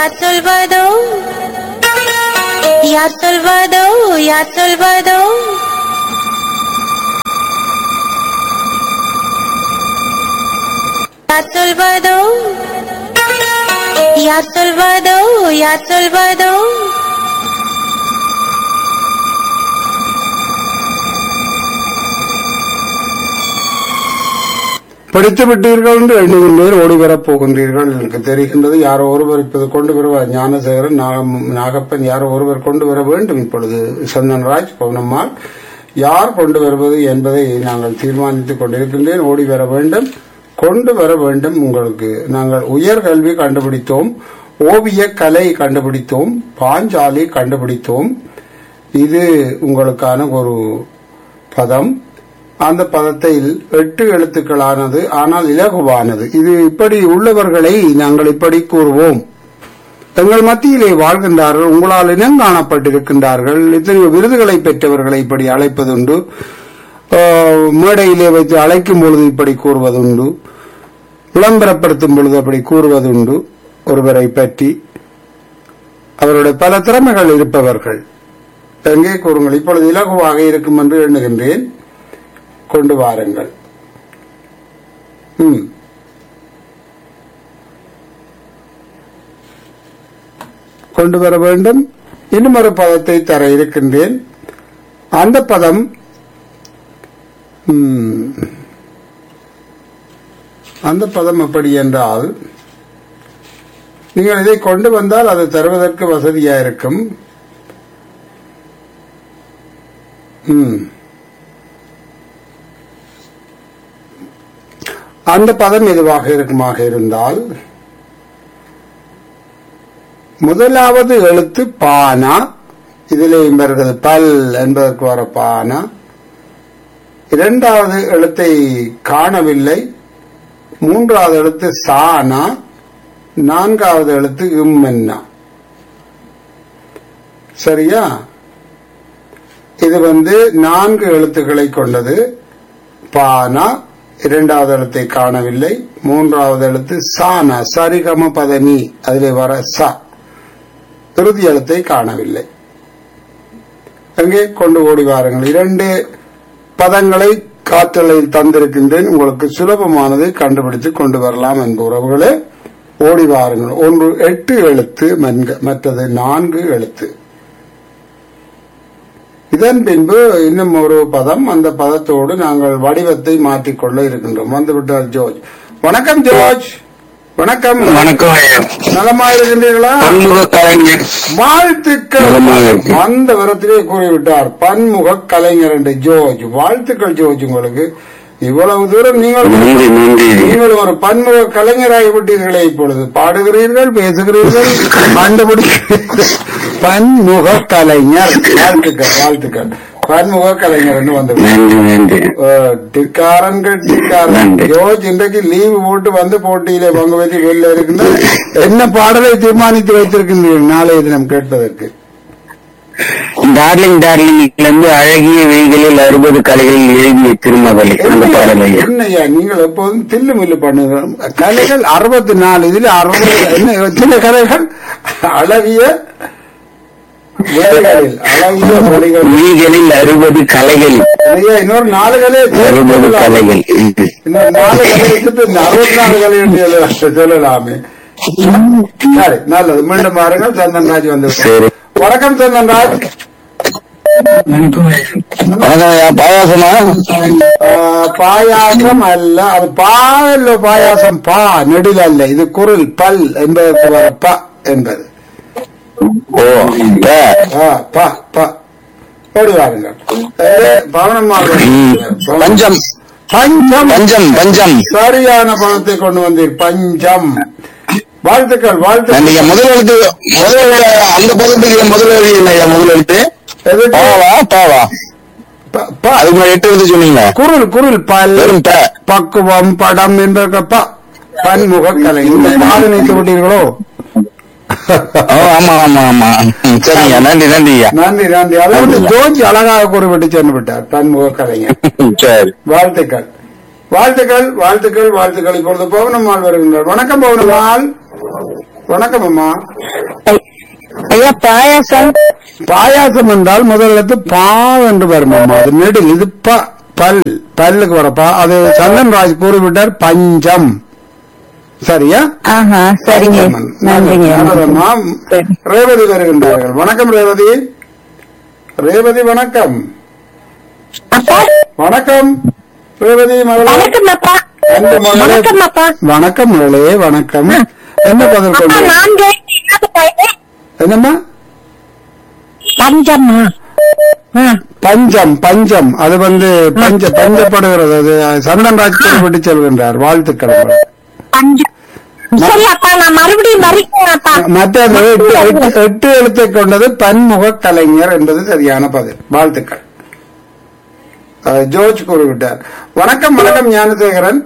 Salvador. Ya Salvador, ya Salvador. Ya Salvador. Ya Salvador, ya Salvador. படித்து விட்டீர்கள் என்று எண்ணுகின்றீர் ஓடி வரப் போகின்றீர்கள் எனக்கு தெரிகின்றது யாரோ ஒருவர் இப்போது கொண்டு வருவார் ஞானசேகரன் நாகம்- நாகப்பன் யாரோ ஒருவர் கொண்டு வர வேண்டும் இப்பொழுது சந்தன்ராஜ் பவுனம்மாள் யார் கொண்டு வருவது என்பதை நாங்கள் தீர்மானித்துக் கொண்டிருக்கின்றேன் ஓடி வர வேண்டும் கொண்டு வர வேண்டும் உங்களுக்கு நாங்கள் உயர்கல்வி கண்டுபிடித்தோம் ஓவிய கலை கண்டுபிடித்தோம் பாஞ்சாலி கண்டுபிடித்தோம் இது உங்களுக்கான ஒரு பதம் அந்த பதத்தில் எட்டு எழுத்துக்களானது ஆனால் இலகுவானது இது இப்படி உள்ளவர்களை நாங்கள் இப்படி கூறுவோம் எங்கள் மத்தியிலே வாழ்கின்றார்கள் உங்களால் இனம் காணப்பட்டிருக்கின்றார்கள் இத்தனை விருதுகளை பெற்றவர்களை இப்படி அழைப்பதுண்டு ஆஹ், மேடையிலே வைத்து அழைக்கும் பொழுது இப்படி கூறுவதுண்டு விளம்பரப்படுத்தும் பொழுது அப்படி கூறுவதுண்டு ஒருவரை பற்றி அவருடைய பல திறமைகள் இருப்பவர்கள் எங்கே கூறுங்கள் இப்பொழுது இலகுவாக இருக்கும் என்று எண்ணுகின்றேன் கொண்டு வாருங்கள் ம் கொண்டு வர வேண்டும் இன்னும் ஒரு பதத்தை தர இருக்கின்றேன் அந்த பதம் ம், அந்த பதம் எப்படி என்றால் நீங்கள் இதை கொண்டு வந்தால் அது தருவதற்கு வசதியா இருக்கும் ம் அந்த பதம் எதுவாக இருக்குமாக இருந்தால் முதலாவது எழுத்து பானா இதிலே வருகிறது பல் என்பதற்கு வர பானா இரண்டாவது எழுத்தை காணவில்லை மூன்றாவது எழுத்து சானா நான்காவது எழுத்து இம்மென்னா சரியா இது வந்து நான்கு எழுத்துக்களை கொண்டது பானா இரண்டாவது எழுத்தை காணவில்லை மூன்றாவது எழுத்து சானா சரிகம பதனி அதிலே வர ச இறுதி எழுத்தை காணவில்லை அங்கே கொண்டு ஓடி வாருங்கள் இரண்டு பதங்களை காற்றலையில் தந்திருக்கின்றேன் உங்களுக்கு சுலபமானதை கண்டுபிடித்து கொண்டு வரலாம் என்ப உறவுகளே ஓடி வாருங்கள் ஒன்று எட்டு எழுத்து மன்க- மற்றது நான்கு எழுத்து இதன் பின்பு இன்னும் ஒரு பதம் அந்த பதத்தோடு நாங்கள் வடிவத்தை மாற்றிக்கொள்ள இருக்கின்றோம் வந்துவிட்டார் ஜோர்ஜ் வணக்கம் ஜோர்ஜ் வணக்கம் வணக்கம் ஐயா நலமா இருக்கின்றீர்களா பன்முக கலைஞர் வாழ்த்துக்கள் நலமாக இருக்கேன். அந்த வரத்திலே கூறிவிட்டார் பன்முக கலைஞர் என்று ஜோர்ஜ் வாழ்த்துக்கள் ஜோர்ஜ் உங்களுக்கு இவ்வளவு தூரம் நீங்கள் நன்றி நன்றி நீங்கள் ஒரு பன்முக கலைஞராகி விட்டீர்களே இப்பொழுது பாடுகிறீர்கள் பேசுகிறீர்கள் கண்டுபிடிக்கிறீர்கள் பன்முக கலைஞர் வாழ்த்துக்கள் வாழ்த்துக்கள் பன்முக கலைஞர் என்று வந்து நன்றி நன்றி டிக்காரன் டிக்காரன் நன்றி. ஜோர்ஜ் இன்றைக்கு லீவு போட்டு வந்து போட்டியிலே பங்கு பெற்று வெளில இருக்கின்ற என்ன பாடலை தீர்மானித்து வைத்திருக்கின்றீர்கள் நாளைய தினம் கேட்பதற்கு டார்லிங் டார்லிங்ல இருந்து அழகிய வெய்களில் அறுபது கலைகளில் எழுதிய திருமகள் அந்த பாடல் ஐயா என்னய்யா நீங்கள் எப்போதும் தில்லு மில்லு பண்ணுங்க கலைகள் அறுபத்தி நாலு இதுல அறுபது என்ன எத்தனை கலைகள் அழகிய வேலைகளில் அழகிய மொழிகள் வெய்களில் அறுபது கலைகள் ஐயா, இன்னொரு நாலு கலையை சேர்த்து அறுபது சொல்லலாம். கலைகள் இன்னொரு நாலு கலை எடுத்துட்டு இந்த அறுபத்தி நாலு கலை என்று எழுத- சொல்லலாமே சரி நல்லது மீண்டும் பாருங்கள் சந்தன்ராஜ் வந்து சரி வணக்கம் சந்தன்ராஜ் வணக்கம் ஐயா பாயாசமா ஆ, பாயாசம் அல்ல அது பா இல்ல பாயாசம் பா நெடில் அல்ல இது குரல் பல் என்பதற்கு வர ப என்பது ஓ ப. ஆ, ப ப ஓடி வாருங்கள் பவனம்மா ம். பஞ்சம் பஞ்சம் பஞ்சம் பஞ்சம் சரியான பணத்தை கொண்டு வந்தீர் பஞ்சம் வாழ்த்துக்கள் வாழ்த்துக்கள் நன்றிங்க முதல் எழுத்து முதல் எழுத்து, அந்த பதத்துக்கு முதல் எழுத்து என்ன ஐயா முதல் எழுத்து எதுக்கு? பாவா பாவா ப- ப. அதுக்கு முன்னாடி எட்டு எழுத்து சொன்னீங்க குரல் குரல் பல் வெறும் ப பக்குவம் படம் என்பதற்கு ப பன்முக கலை இந்த பாடு நினைத்து விட்டீர்களோ ஓ, ஆமா ஆமா ஆமா ம், சரிங்க நன்றி நன்றி ஐயா நன்றி நன்றி அதை வந்து ஜோஜி அழகாக கூறிவிட்டு சென்று விட்டார் பன்முக கலைஞர் சரி வாழ்த்துக்கள் வாழ்த்துக்கள் வாழ்த்துக்கள் வாழ்த்துக்கள் இப்பொழுது பவுனம்மாள் வருகின்றார் வணக்கம் பவுனம்மாள் வணக்கம் அம்மா ஐயா பாயாசம் பாயாசம் என்றால் முதல் எழுத்து பா என்று வரும் அம்மா அது நெடில் இது ப பல் பல்லுக்கு வரப்பா அது சந்தன் ராஜ் கூறிவிட்டார் பஞ்சம் சரியா ஆஹா சரிங்க நன்றிங்க நல்லதம்மா. சரி. ரேவதி வருகின்றார்கள் வணக்கம் ரேவதி ரேவதி வணக்கம் அப்பா வணக்கம் ரேவதி மகளே வணக்கம் அப்பா அன்பு மகளே. வணக்கம் அப்பா வணக்கம் மகளே வணக்கம் என்ன பதில் அப்பா கொண்டு நான் கேட்டது என்னம்மா பஞ்சம்மா ஆ, பஞ்சம் பஞ்சம் அது வந்து பஞ்ச பஞ்சப்படுகிறது அது சந்தன் ராஜ் விட்டு செல்கின்றார் வாழ்த்துக்கள் உங்களுக்கு. பஞ்சம் சரி அப்பா நான் மறுபடியும் வரைக்கும் அப்பா மற்ற அந்த எட்டு எட்டு- எட்டு எழுத்தை கொண்டது பன்முக கலைஞர் என்பது சரியான பதில் வாழ்த்துக்கள் அஹ், ஜோர்ஜ் கூறிவிட்டார் வணக்கம் வணக்கம் ஞானசேகரன்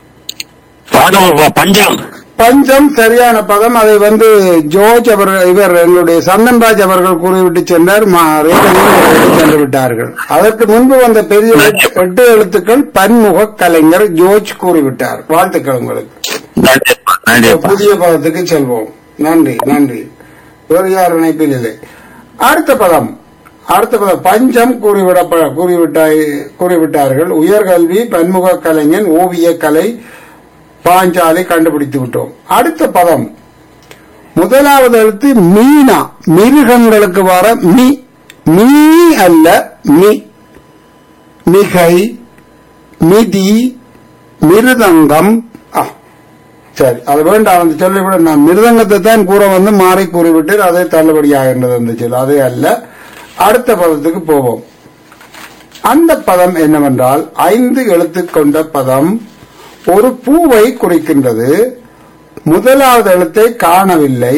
பஞ்சம் பஞ்சம் சரியான பதம் அதை வந்து ஜோர்ஜ் அவர் இவர் எங்களுடைய சந்தன்ராஜ் அவர்கள் கூறிவிட்டு சென்றார் மா- ரேவதியும் கூறிவிட்டு சென்று விட்டார்கள் அதற்கு முன்பு வந்த பெரிய எட்டு எட்டு எழுத்துக்கள் பன்முக கலைஞர் ஜோர்ஜ் கூறிவிட்டார் வாழ்த்துக்கள் உங்களுக்கு புதிய பதத்துக்கு செல்வோம் நன்றி நன்றி வேறு யார் இணைப்பில் இல்லை அடுத்த பதம் அடுத்த பதம் பஞ்சம் கூறிவிட கூறிவிட்டாய் கூறிவிட்டார்கள் உயர்கல்வி பன்முக கலைஞன் ஓவிய கலை பாஞ்சாலை கண்டுபிடித்து விட்டோம் அடுத்த பதம் முதலாவது எழுத்து மீனா மிருகங்களுக்கு வர மீ மீ அல்ல மீ மிகை மிதி மிருதங்கம் ஆ சரி அது வேண்டாம் அந்த சொல்லிவிட நான் மிருதங்கத்தை தான் கூற வந்து மாறி கூறிவிட்டு அதை தள்ளுபடியாகின்றது அந்த சொல் அதே அல்ல அடுத்த பதத்துக்கு போவோம் அந்த பதம் என்னவென்றால் ஐந்து எழுத்து கொண்ட பதம் ஒரு பூவை குறிக்கின்றது முதலாவது எழுத்தை காணவில்லை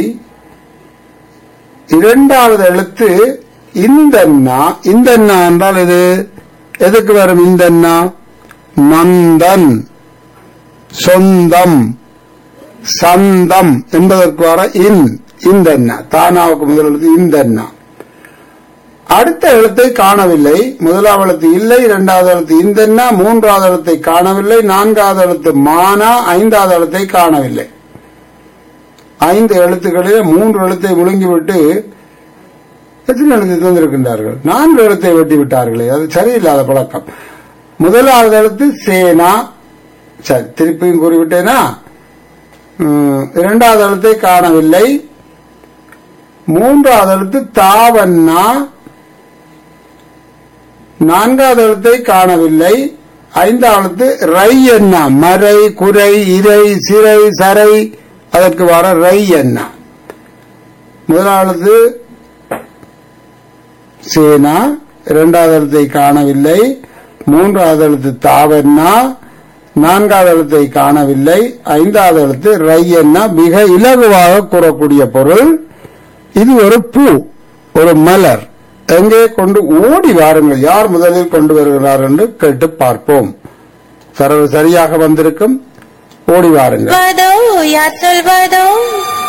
இரண்டாவது எழுத்து இந்தன்னா இந்தன்னா என்றால் இது எதுக்கு வரும் இந்தன்னா நந்தன் சொந்தம் சந்தம் என்பதற்கு வர இன் இந்த எண்ணா தானாவுக்கு முதல் எழுத்து இந்த எண்ணா அடுத்த எழுத்தை காணவில்லை முதலாவது எழுத்து இல்லை இரண்டாவது எழுத்து இந்த எண்ணா மூன்றாவது எழுத்தை காணவில்லை நான்காவது எழுத்து மானா ஐந்தாவது எழுத்தை காணவில்லை ஐந்து எழுத்துக்களிலே மூன்று எழுத்தை முழுங்கிவிட்டு எத்தனை எழுத்து தந்திருக்கின்றார்கள் நான்கு எழுத்தை வெட்டி விட்டார்களே அது சரியில்லாத பழக்கம் முதலாவது எழுத்து சேனா சரி திருப்பியும் கூறிவிட்டேனா ம், இரண்டாவது எழுத்தை காணவில்லை மூன்றாவது எழுத்து தாவண்ணா நான்காவது எழுத்தை காணவில்லை ஐந்தாவது எழுத்து ரை எண்ணா மறை குறை இறை சிறை சரை அதற்கு வர ரை எண்ணா முதலாவது சேனா இரண்டாவது எழுத்தை காணவில்லை மூன்றாவது எழுத்து தாவண்ணா நான்காவது எழுத்தை காணவில்லை ஐந்தாவது எழுத்து ரையன்னா மிக இலகுவாக கூறக்கூடிய பொருள் இது ஒரு பூ ஒரு மலர் எங்கே கொண்டு ஓடி வாருங்கள் யார் முதலில் கொண்டு வருகிறார் என்று கேட்டு பார்ப்போம் சரவு சரியாக வந்திருக்கும் ஓடி வாருங்கள் சொல்வதோ யார் சொல்வதோ